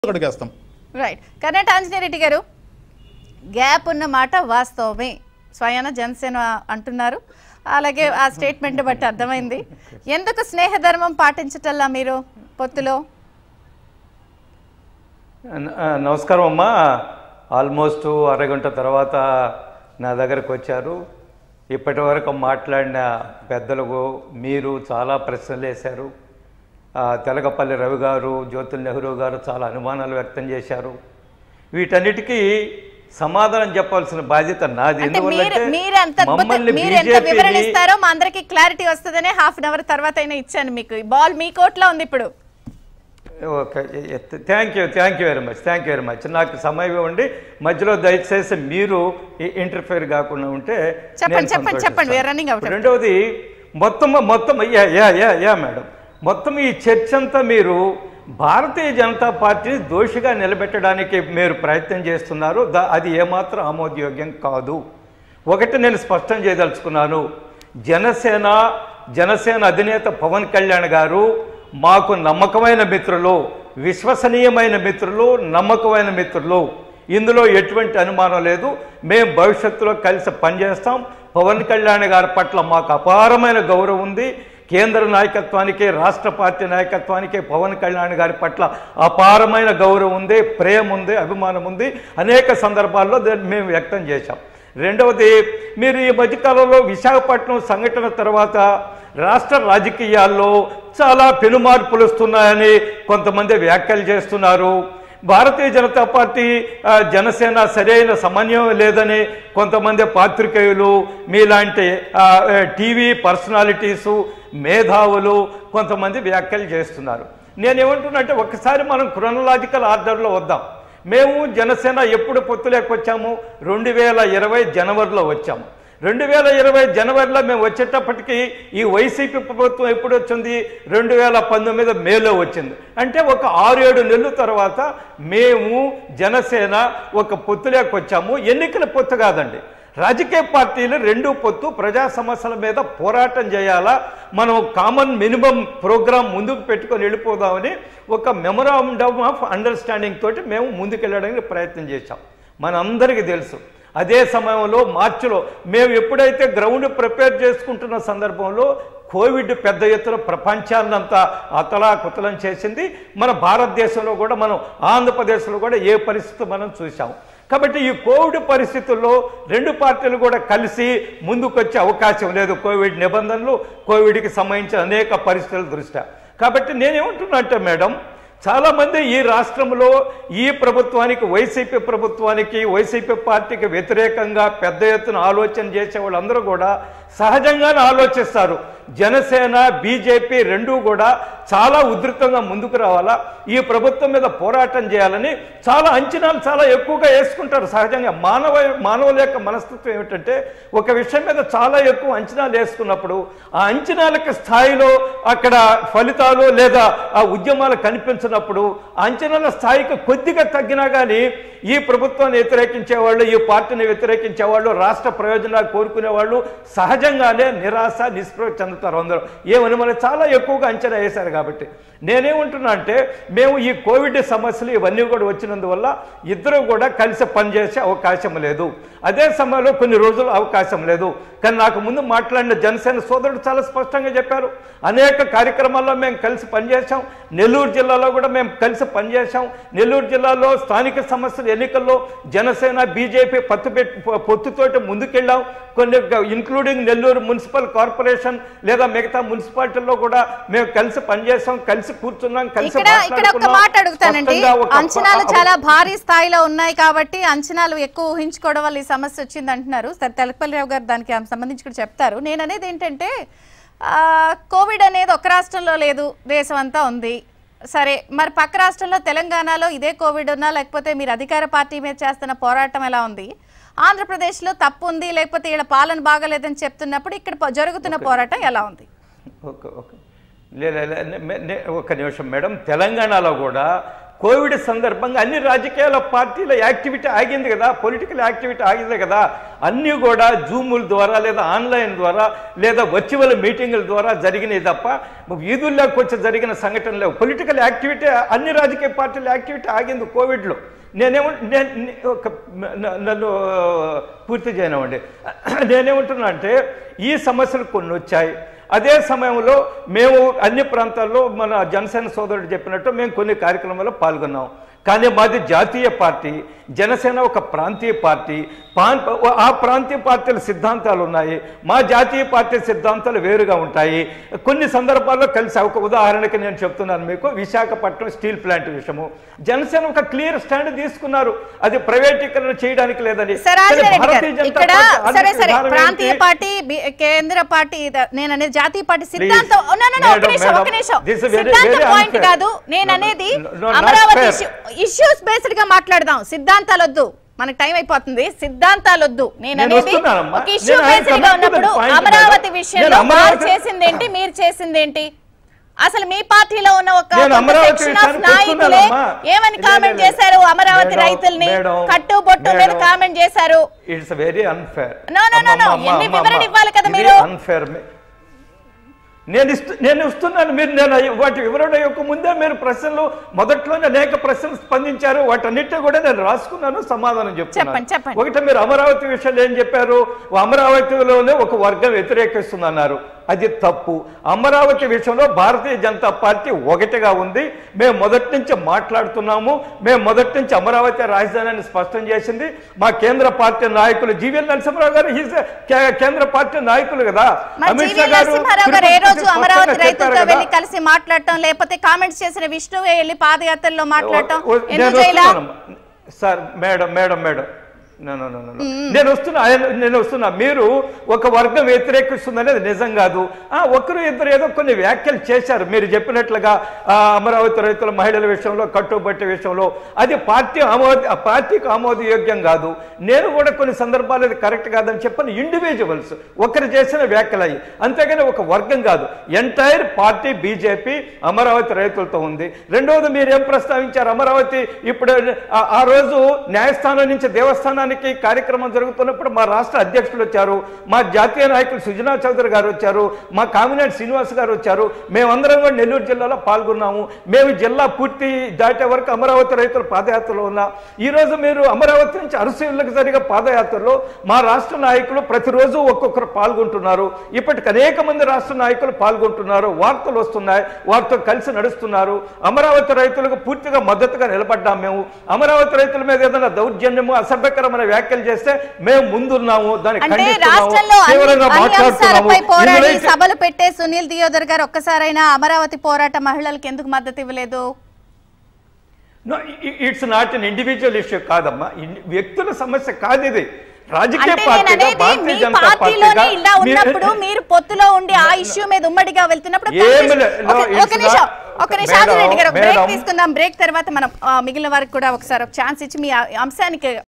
అడిగేస్తాం right కర్ణాట Anjaneya Reddy garu gap ఉన్న మాట వాస్తవమే స్వయాన జనసేన అంటున్నారు అలాగే ఆ స్టేట్మెంట్ బట్టి అర్థమైంది ఎందుకు స్నేహధర్మం పాటించటల్లా మీరు పొత్తులో న- ఆ, నమస్కారం అమ్మా ఆల్మోస్ట్ అరగంట తర్వాత నా దగ్గరకు వచ్చారు ఇప్పటి వరకు మాట్లాడిన పెద్దలకు మీరు చాలా ప్రశ్నలు వేశారు ఆ, తెలగపల్లి రవి గారు జ్యోతుల్ నెహ్రూ గారు చాలా అనుమానాలు వ్యక్తం చేశారు వీటన్నిటికీ సమాధానం చెప్పాల్సిన బాధ్యత నాది అంటే మీరు ఎందువల్లంటే మీరు అంత అద్భుత- మమ్మల్ని మీరు ఎంత BJP ని- వివరణ ఇస్తారో మా అందరికి క్లారిటీ వస్తుందనే హాఫ్ అన్ అవర్ తర్వాత అయినా ఇచ్చాను మీకు బాల్ మీ కోట్లో ఉంది ఇప్పుడు okay thank you thank you very much thank you very much నాకు సమయం ఇవ్వండి మధ్యలో దయచేసి మీరు ఇంటర్ఫేర్ కాకుండా ఉంటే చెప్పండి, నేను చెప్పండి, చెప్పండి. We are running out of సంతోషిస్తాను. రెండవది మొత్తం మొత్తం yeah yeah yeah yeah madam మొత్తం ఈ చర్చ అంతా మీరు భారతీయ జనతా పార్టీని దోషిగా నిలబెట్టడానికి మీరు ప్రయత్నం చేస్తున్నారు దా- అది ఏమాత్రం ఆమోదయోగ్యం కాదు ఒకటి నేను స్పష్టం చేయదలుచుకున్నాను జనసేన జనసేన అధినేత పవన్ కళ్యాణ్ గారు మాకు నమ్మకమైన మిత్రులు విశ్వసనీయమైన మిత్రులు నమ్మకమైన మిత్రులు ఇందులో ఎటువంటి అనుమానం లేదు మేము భవిష్యత్తులో కలిసి పనిచేస్తాం పవన్ కళ్యాణ్ గారి పట్ల మాకు అపారమైన గౌరవం ఉంది కేంద్ర నాయకత్వానికి రాష్ట్ర పార్టీ నాయకత్వానికి పవన్ కళ్యాణ్ గారి పట్ల అపారమైన గౌరవం ఉంది ప్రేమ ఉంది అభిమానం ఉంది అనేక సందర్భాల్లో దాన్ని మేము వ్యక్తం చేశాం రెండవది మీరు ఈ మధ్యకాలంలో విశాఖపట్నం సంఘటన తర్వాత రాష్ట్ర రాజకీయాల్లో చాలా పెనుమార్పులు వస్తున్నాయని కొంతమంది వ్యాఖ్యలు చేస్తున్నారు భారతీయ జనతా పార్టీ ఆ, జనసేన సరైన సమన్వయం లేదని కొంతమంది పాత్రికేయులు మీలాంటి ఆ, ఆ, టీవీ పర్సనాలిటీసు మేధావులు కొంతమంది వ్యాఖ్యలు చేస్తున్నారు నేనేమంటున్నంటే ఒకసారి మనం క్రొనలాజికల్ ఆర్డర్లో వద్దాం మేము జనసేన ఎప్పుడు పొత్తులేకి వచ్చాము రెండు వేల ఇరవై జనవరిలో వచ్చాము రెండు వేల ఇరవై జనవరిలో మేము వచ్చేటప్పటికి ఈ వైసీపీ ప్రభుత్వం ఎప్పుడు వచ్చింది రెండు వేల పంతొమ్మిది మేలో వచ్చింది అంటే ఒక ఆరు ఏడు నెలల తర్వాత మేము జనసేన ఒక పొత్తులేకి వచ్చాము ఎన్నికల పొత్తు కాదండి రాజకీయ పార్టీలు రెండు పొత్తు ప్రజా సమస్యల మీద పోరాటం చేయాలా మనం కామన్ మినిమం ప్రోగ్రాం ముందుకు పెట్టుకొని వెళ్ళిపోదామని ఒక మెమరాండమ్ ఆఫ్ అండర్స్టాండింగ్ తోటి మేము ముందుకెళ్ళడానికి ప్రయత్నం చేశాం మనందరికీ తెలుసు అదే సమయంలో మార్చిలో మేము ఎప్పుడైతే గ్రౌండ్ ప్రిపేర్ చేసుకుంటున్న సందర్భంలో కోవిడ్ పెద్ద ఎత్తున ప్రపంచాన్నంతా అతలాకుతలం చేసింది మన భారతదేశంలో కూడా మనం ఆంధ్రప్రదేశ్లో కూడా ఏ పరిస్థితి మనం చూసాం కాబట్టి ఈ కోవిడ్ పరిస్థితుల్లో రెండు పార్టీలు కూడా కలిసి ముందుకొచ్చే అవకాశం లేదు కోవిడ్ నిబంధనలు కోవిడ్కి సంబంధించిన అనేక పరిస్థితుల దృష్ట్యా కాబట్టి నేనేమంటున్నా అంటే మేడం చాలామంది ఈ రాష్ట్రంలో ఈ ప్రభుత్వానికి వైసీపీ ప్రభుత్వానికి వైసీపీ పార్టీకి వ్యతిరేకంగా పెద్ద ఎత్తున ఆలోచన చేసే వాళ్ళందరూ కూడా సహజంగానే ఆలోచిస్తారు జనసేన బీజేపీ రెండూ కూడా చాలా ఉధృతంగా ముందుకు రావాలా ఈ ప్రభుత్వం మీద పోరాటం చేయాలని చాలా అంచనాలు చాలా ఎక్కువగా వేసుకుంటారు సహజంగా మానవ మానవుల యొక్క మనస్తత్వం ఏమిటంటే ఒక విషయం మీద చాలా ఎక్కువ అంచనాలు వేసుకున్నప్పుడు ఆ అంచనాలకు స్థాయిలో అక్కడ ఫలితాలు లేదా ఆ ఉద్యమాలు కనిపించినప్పుడు ఆ అంచనాల స్థాయికి కొద్దిగా తగ్గినా కానీ ఈ ప్రభుత్వాన్ని వ్యతిరేకించే వాళ్ళు ఈ పార్టీని వ్యతిరేకించే వాళ్ళు రాష్ట్ర ప్రయోజనాలు కోరుకునే వాళ్ళు సహజంగానే నిరాశ నిస్పృహ చెందుతారు అందరూ ఏమని మనం చాలా ఎక్కువగా అంచనా వేశారు కాబట్టి నేనేమంటున్నా అంటే మేము ఈ కోవిడ్ సమస్యలు ఇవన్నీ కూడా వచ్చినందువల్ల ఇద్దరు కూడా కలిసి పనిచేసే అవకాశం లేదు అదే సమయంలో కొన్ని రోజులు అవకాశం లేదు కానీ నాకు ముందు మాట్లాడిన జనసేన సోదరుడు చాలా స్పష్టంగా చెప్పారు అనేక కార్యక్రమాల్లో మేము కలిసి పనిచేసాం నెల్లూరు జిల్లాలో కూడా మేము కలిసి పనిచేసాం నెల్లూరు జిల్లాలో స్థానిక సమస్యల ఎన్నికల్లో జనసేన బీజేపీ పత్తు పెట్టి పొత్తుతోటి ముందుకెళ్ళాం కొన్ని ఇంక్లూడింగ్ నెల్లూరు మున్సిపల్ కార్పొరేషన్ లేదా మిగతా మున్సిపాలిటీల్లో కూడా మేము కలిసి పనిచేసాం కలిసి కూర్చున్నాం కలిసి ఇక్కడ ఇక్కడ ఒక మాట్లాడుకున్నాం. మాట అడుగుతానండి స్పష్టంగా ఒక- అంచనాలు చాలా భారీ స్థాయిలో ఉన్నాయి కాబట్టి అంచనాలు ఎక్కువ ఊహించుకోవడం వల్ల ఈ సమస్య వచ్చింది అంటున్నారు సరే తెలపల్లిరావు గారు దానికి సంబంధించి కూడా చెప్తారు నేను అనేది ఏంటంటే ఆ, కోవిడ్ అనేది ఒక రాష్ట్రంలో లేదు దేశం అంతా ఉంది సరే మరి పక్క రాష్ట్రంలో తెలంగాణలో ఇదే కోవిడ్ ఉన్నా లేకపోతే మీరు అధికార పార్టీ మీద చేస్తున్న పోరాటం ఎలా ఉంది ఆంధ్రప్రదేశ్లో తప్పు ఉంది లేకపోతే ఇక్కడ పాలన బాగలేదని చెప్తున్నప్పుడు ఇక్కడ ప- జరుగుతున్న పోరాటం ఎలా ఉంది ఓకే ఓకే లే లే, లే, నే- నే- ఒక నిమిషం మేడం తెలంగాణలో కూడా కోవిడ్ సందర్భంగా అన్ని రాజకీయాల పార్టీల యాక్టివిటీ ఆగింది కదా పొలిటికల్ యాక్టివిటీ ఆగింది కదా అన్నీ కూడా జూముల ద్వారా లేదా ఆన్లైన్ ద్వారా లేదా వర్చువల్ మీటింగుల ద్వారా జరిగినాయి తప్ప వీధుల్లోకి వచ్చి జరిగిన సంఘటనలు లేవు పొలిటికల్ యాక్టివిటీ అన్ని రాజకీయ పార్టీల యాక్టివిటీ ఆగింది కోవిడ్లో నేనేమో నేను నే- ఒక న- నన్ను పూర్తి చేయనివ్వండి నేనేమంటున్నా అంటే ఈ సమస్యలు కొన్ని వచ్చాయి అదే సమయంలో మేము అన్ని ప్రాంతాల్లో మన జనసేన సోదరుడు చెప్పినట్టు మేము కొన్ని కార్యక్రమాల్లో పాల్గొన్నాం కానీ మాది జాతీయ పార్టీ జనసేన ఒక ప్రాంతీయ పార్టీ పాన్- ఆ ప్రాంతీయ పార్టీల సిద్ధాంతాలు ఉన్నాయి మా జాతీయ పార్టీ సిద్ధాంతాలు వేరుగా ఉంటాయి కొన్ని సందర్భాల్లో కలిసి ఒక ఉదాహరణకి నేను చెప్తున్నాను మీకు విశాఖపట్నం స్టీల్ ప్లాంట్ విషయము జనసేన ఒక క్లియర్ స్టాండ్ తీసుకున్నారు అది ప్రైవేటీకరణ చేయడానికి లేదని సరే కానీ ఆంజనేయ రెడ్డి భారతీయ గారు, జనతా ఇక్కడ పార్టీ సరే ఆర్థిక సరే విధానం ప్రాంతీయ ఏంటి? పార్టీ బి- కేంద్ర పార్టీ ఇద- నేను అనేది జాతీయ పార్టీ సిద్ధాంతం Please. No, no, no, ఒక Madam, నిమిషం ఒక madam, నిమిషం this is very- సిద్ధాంతం very పాయింట్ unfair. కాదు నేను No, no, అనేది no, no, not Amaravati fair. Issues based గా మాట్లాడదాం సిద్ధాంతాలు వద్దు మనకి టైం అయిపోతుంది సిద్ధాంతాలు వద్దు నేను నేను అనేది వస్తున్నానమ్మా. ఒక ఇష్యూ నేను బేస్డ్ గా ఆయన ఉన్నప్పుడు comment point అమరావతి మేడం. విషయంలో నేను వారు అమరావతి- చేసింది ఏంటి మీరు చేసింది ఏంటి అసలు మీ పార్టీలో ఉన్న ఒక నేను అమరావతి సెక్షన్ ఆఫ్ విషయానికి నాయకులే వస్తున్నానమ్మా. ఏమని లేదు, కామెంట్ లేదు. చేశారు అమరావతి మేడం, రైతుల్ని మేడం, కట్టు బొట్టు మీద మేడం. కామెంట్ చేశారు it's very unfair No, no, no, no. ఎన్ని వివరణ ఇవ్వాలి కదా మీరు? అన్ఫేర్ నేను ఇస్తు నేను ఇస్తున్నాను మీరు నేను అయ్య- వాటి వివరణ యొక్క ముందే మీరు ప్రశ్నలు మొదట్లోనే అనేక ప్రశ్నలు స్పందించారు వాటన్నిటి కూడా నేను రాసుకున్నాను సమాధానం చెప్పండి, చెప్తున్నాను చెప్పండి. ఒకటి మీరు అమరావతి విషయంలో ఏం చెప్పారు అమరావతిలోనే ఒక వర్గం వ్యతిరేకిస్తుందన్నారు అది తప్పు అమరావతి విషయంలో భారతీయ జనతా పార్టీ ఒకటిగా ఉంది మేము మొదటి నుంచి మాట్లాడుతున్నాము మేము మొదటి నుంచి అమరావతి రాజధానిని స్పష్టం చేసింది మా కేంద్ర పార్టీ నాయకులు జీవీఎల్ నరసింహరావు గారు he's a కే- కేంద్ర పార్టీ నాయకులు కదా మరి అమిత్ షా జీవీ గారు నరసింహారావు గారు ఏ తిరుపతికి రోజు అమరావతి స్పష్టంగా రైతులతో చెప్పారు వెళ్ళి కదా. కలిసి మాట్లాడటం లేకపోతే కామెంట్స్ చేసిన విష్ణువే వెళ్ళి పాదయాత్రలో మాట్లాడటం ఓ- ఓ- నేను ఎందుకు చేయలా వస్తున్నాను. Sir madam madam madam No, no, no, no, no. నేను వస్తున్నా ఆయన- నేను వస్తున్నా మీరు ఒక వర్గం వ్యతిరేకిస్తుందనేది నిజం కాదు ఆ ఒకరు ఇద్దరు ఏదో కొన్ని వ్యాఖ్యలు చేశారు మీరు చెప్పినట్లుగా ఆ, అమరావతి రైతుల మహిళల విషయంలో కట్టుబట్టి విషయంలో అది పార్టీ ఆమోద ఆ పార్టీకి ఆమోదయోగ్యం కాదు నేను కూడా కొన్ని సందర్భాలు అది కరెక్ట్ కాదని చెప్పని ఇండివిజువల్స్ ఒకరు చేసిన వ్యాఖ్యలు అయ్యి అంతేగాని ఒక వర్గం కాదు ఎంటైర్ పార్టీ బీజేపీ అమరావతి రైతులతో ఉంది రెండవది మీరు ఏం ప్రస్తావించారు అమరావతి ఇప్పుడు ఆ- ఆ రోజు న్యాయస్థానం నుంచి దేవస్థానానికి కార్యక్రమం జరుగుతున్నప్పుడు మా రాష్ట్ర అధ్యక్షులు వచ్చారు మా జాతీయ నాయకులు సుజనా చౌదరి గారు వచ్చారు మా కామినేని శ్రీనివాస్ గారు వచ్చారు మేమందరం కూడా నెల్లూరు జిల్లాలో పాల్గొన్నాము మేము జిల్లా పూర్తి దాటే వరకు అమరావతి రైతుల పాదయాత్రలో ఉన్నా ఈ రోజు మీరు అమరావతి నుంచి అరసీలకు జరిగే పాదయాత్రలో మా రాష్ట్ర నాయకులు ప్రతిరోజు ఒక్కొక్కరు పాల్గొంటున్నారు ఇప్పటికి అనేక మంది రాష్ట్ర నాయకులు పాల్గొంటున్నారు వార్తలు వస్తున్నాయి వారితో కలిసి నడుస్తున్నారు అమరావతి రైతులకు పూర్తిగా మద్దతుగా నిలబడ్డాం మేము అమరావతి రైతుల మీద ఏదైనా దౌర్జన్యము అసభ్యకరమైన వ్యాఖ్యలు చేస్తే మేము ముందున్నాము దాన్ని అంటే ఖండిస్తున్నాము, రాష్ట్రంలో అన్ని తీవ్రంగా అన్ని మాట్లాడుతున్నాము అంశాలపై పోరాడి ఇందులో సభలు పెట్టే సునీల్ దియోదర్ గారు ఒక్కసారైనా అమరావతి పోరాట మహిళలకు ఎందుకు మద్దతు ఇవ్వలేదు it's not an individual issue కాదమ్మా ఇన్- వ్యక్తుల సమస్య కాదు ఇది రాజకీయ అంటే నేను పార్టీగా అనేది భారతీయ మీ జనతా పార్టీలోనే పార్టీగా ఇలా మీరు- ఉన్నప్పుడు మీరు పొత్తులో ఉండి ఆ ఇష్యూ మీద ఉమ్మడిగా వెళ్తున్నప్పుడు ఏమి కాంగ్రెస్- లే- no, ఒక- it's ఒక నిమిషం not- ఒక నిమిషం ఆంజనేయ రెడ్డి గారు బ్రేక్ మేడం- తీసుకుందాం బ్రేక్ తర్వాత మనం ఆ, మిగిలిన వారికి కూడా ఒకసారి ఒక ఛాన్స్ ఇచ్చి మీ ఆ అంశానికి